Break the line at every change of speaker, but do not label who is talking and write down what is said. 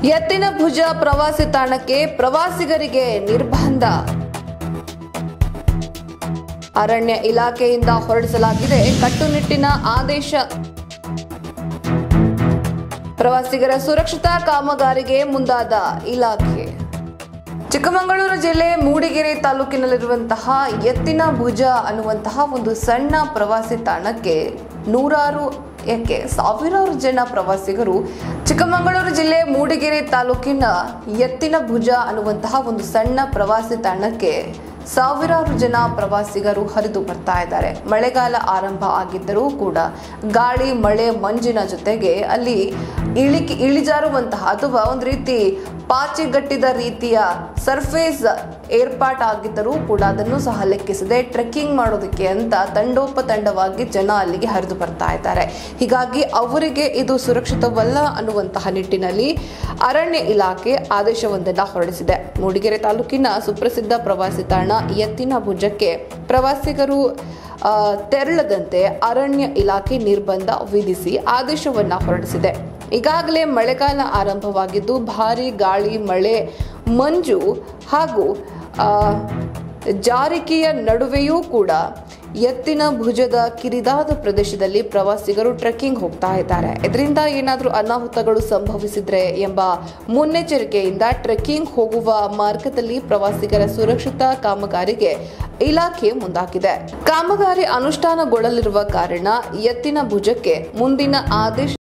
ಎತ್ತಿನ ಭುಜ ಪ್ರವಾಸಿ ತಾಣಕ್ಕೆ ಪ್ರವಾಸಿಗರಿಗೆ ನಿರ್ಬಂಧ ಅರಣ್ಯ ಇಲಾಖೆಯಿಂದ ಹೊರಡಿಸಲಾಗಿದೆ ಕಟ್ಟುನಿಟ್ಟಿನ ಆದೇಶ ಪ್ರವಾಸಿಗರ ಸುರಕ್ಷತಾ ಕಾಮಗಾರಿಗೆ ಮುಂದಾದ ಇಲಾಖೆ ಚಿಕ್ಕಮಗಳೂರು ಜಿಲ್ಲೆ ಮೂಡಿಗೆರೆ ತಾಲೂಕಿನಲ್ಲಿರುವಂತಹ ಎತ್ತಿನ ಭುಜ ಅನ್ನುವಂತಹ ಒಂದು ಸಣ್ಣ ಪ್ರವಾಸಿ ತಾಣಕ್ಕೆ ನೂರಾರು ಯಾಕೆ ಸಾವಿರಾರು ಜನ ಪ್ರವಾಸಿಗರು ಚಿಕ್ಕಮಗಳೂರು ಜಿಲ್ಲೆ ಮೂಡಿಗೆರೆ ತಾಲೂಕಿನ ಎತ್ತಿನ ಭುಜ ಅನ್ನುವಂತಹ ಒಂದು ಸಣ್ಣ ಪ್ರವಾಸಿ ತಾಣಕ್ಕೆ ಸಾವಿರಾರು ಜನ ಪ್ರವಾಸಿಗರು ಹರಿದು ಬರ್ತಾ ಇದ್ದಾರೆ ಮಳೆಗಾಲ ಆರಂಭ ಆಗಿದ್ದರೂ ಕೂಡ ಗಾಳಿ ಮಳೆ ಮಂಜಿನ ಜೊತೆಗೆ ಅಲ್ಲಿ ಇಳಿಕೆ ಇಳಿಜಾರುವಂತಹ ಅಥವಾ ಒಂದು ರೀತಿ ಪಾಚಿಗಟ್ಟಿದ ರೀತಿಯ ಸರ್ಫೇಸ್ ಏರ್ಪಾಟಾಗಿದ್ದರೂ ಕೂಡ ಅದನ್ನು ಸಹ ಲೆಕ್ಕಿಸದೆ ಟ್ರೆಕ್ಕಿಂಗ್ ಮಾಡೋದಕ್ಕೆ ಅಂತ ತಂಡೋಪತಂಡವಾಗಿ ಜನ ಅಲ್ಲಿಗೆ ಹರಿದು ಬರ್ತಾ ಇದ್ದಾರೆ ಹೀಗಾಗಿ ಅವರಿಗೆ ಇದು ಸುರಕ್ಷಿತವಲ್ಲ ಅನ್ನುವಂತಹ ನಿಟ್ಟಿನಲ್ಲಿ ಅರಣ್ಯ ಇಲಾಖೆ ಆದೇಶವೊಂದನ್ನು ಹೊರಡಿಸಿದೆ ಮೂಡಿಗೆರೆ ತಾಲೂಕಿನ ಸುಪ್ರಸಿದ್ಧ ಪ್ರವಾಸಿ ತಾಣ ಎತ್ತಿನ ಭುಜಕ್ಕೆ ಪ್ರವಾಸಿಗರು ಆ, ತೆರಳದಂತೆ ಅರಣ್ಯ ಇಲಾಖೆ ನಿರ್ಬಂಧ ವಿಧಿಸಿ ಆದೇಶವನ್ನ ಹೊರಡಿಸಿದೆ ಈಗಾಗಲೇ ಮಳೆಗಾಲ ಆರಂಭವಾಗಿದ್ದು ಭಾರಿ ಗಾಳಿ ಮಳೆ ಮಂಜು ಹಾಗೂ ಆ, ಜಾರಿಕೆಯ ನಡುವೆಯೂ ಕೂಡ ಎತ್ತಿನ ಭುಜದ ಕಿರಿದಾದ ಪ್ರದೇಶದಲ್ಲಿ ಪ್ರವಾಸಿಗರು ಟ್ರೆಕ್ಕಿಂಗ್ ಹೋಗ್ತಾ ಇದ್ದಾರೆ ಇದರಿಂದ ಏನಾದರೂ ಅನಾಹುತಗಳು ಸಂಭವಿಸಿದ್ರೆ ಎಂಬ ಮುನ್ನೆಚ್ಚರಿಕೆಯಿಂದ ಟ್ರೆಕ್ಕಿಂಗ್ ಹೋಗುವ ಮಾರ್ಗದಲ್ಲಿ ಪ್ರವಾಸಿಗರ ಸುರಕ್ಷತಾ ಕಾಮಗಾರಿಗೆ ಇಲಾಖೆ ಮುಂದಾಗಿದೆ ಕಾಮಗಾರಿ ಅನುಷ್ಠಾನಗೊಳ್ಳಲಿರುವ ಕಾರಣ ಎತ್ತಿನ ಭುಜಕ್ಕೆ ಮುಂದಿನ ಆದೇಶ